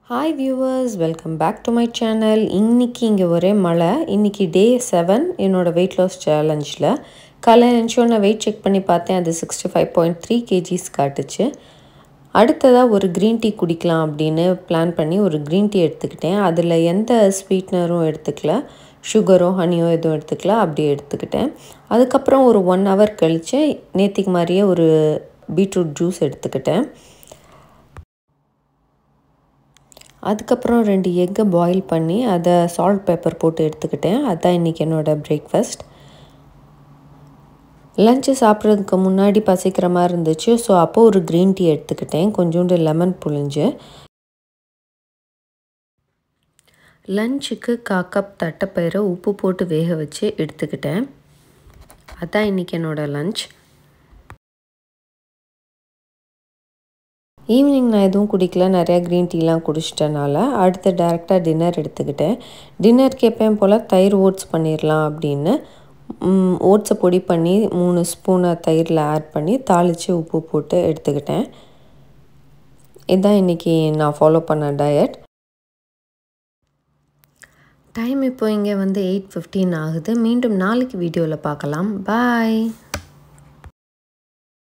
hi viewers welcome back to my channel இன்றைக்கி இங்கே ஒரே மழை இன்றைக்கி டே செவன் என்னோடய வெயிட் லாஸ் சேலஞ்சில் காலையில் நினச்சோ நான் வெயிட் செக் பண்ணி பார்த்தேன் அது sixty five point three kgs காட்டுச்சு அடுத்ததாக ஒரு க்ரீன் டீ குடிக்கலாம் அப்படின்னு பிளான் பண்ணி ஒரு க்ரீன் டீ எடுத்துக்கிட்டேன் அதில் எந்த ஸ்வீட்னரும் எடுத்துக்கல சுகரோ ஹனியோ எதுவும் எடுத்துக்கல அப்படியே எடுத்துக்கிட்டேன் அதுக்கப்புறம் ஒரு ஒன் ஹவர் கழித்து நேற்றுக்கு மாதிரியே ஒரு பீட்ரூட் ஜூஸ் எடுத்துக்கிட்டேன் அதுக்கப்புறம் ரெண்டு எக்கை பாயில் பண்ணி அதை சால்ட் பேப்பர் போட்டு எடுத்துக்கிட்டேன் அதுதான் இன்றைக்கி என்னோடய பிரேக்ஃபாஸ்ட் லஞ்சு சாப்பிட்றதுக்கு முன்னாடி பசிக்கிற மாதிரி இருந்துச்சு ஸோ அப்போது ஒரு க்ரீன் டீ எடுத்துக்கிட்டேன் கொஞ்சோண்டு லெமன் புழிஞ்சு லஞ்சுக்கு கா கப் தட்டைப்பயிரை உப்பு போட்டு வேக வச்சு எடுத்துக்கிட்டேன் அதுதான் இன்றைக்கி என்னோடய லஞ்ச் ஈவினிங் நான் எதுவும் குடிக்கல நிறையா க்ரீன் டீலாம் குடிச்சிட்டனால அடுத்து டேரெக்டாக டின்னர் எடுத்துக்கிட்டேன் டின்னருக்கு எப்பயும் போல் தயிர் ஓட்ஸ் பண்ணிடலாம் அப்படின்னு ஓட்ஸை பொடி பண்ணி மூணு ஸ்பூனை தயிரில் ஆட் பண்ணி தாளித்து உப்பு போட்டு எடுத்துக்கிட்டேன் இதுதான் இன்றைக்கி நான் ஃபாலோ பண்ண டயட் டைம் இப்போ இங்கே வந்து எயிட் ஃபிஃப்டீன் ஆகுது மீண்டும் நாளைக்கு வீடியோவில் பார்க்கலாம் பாய்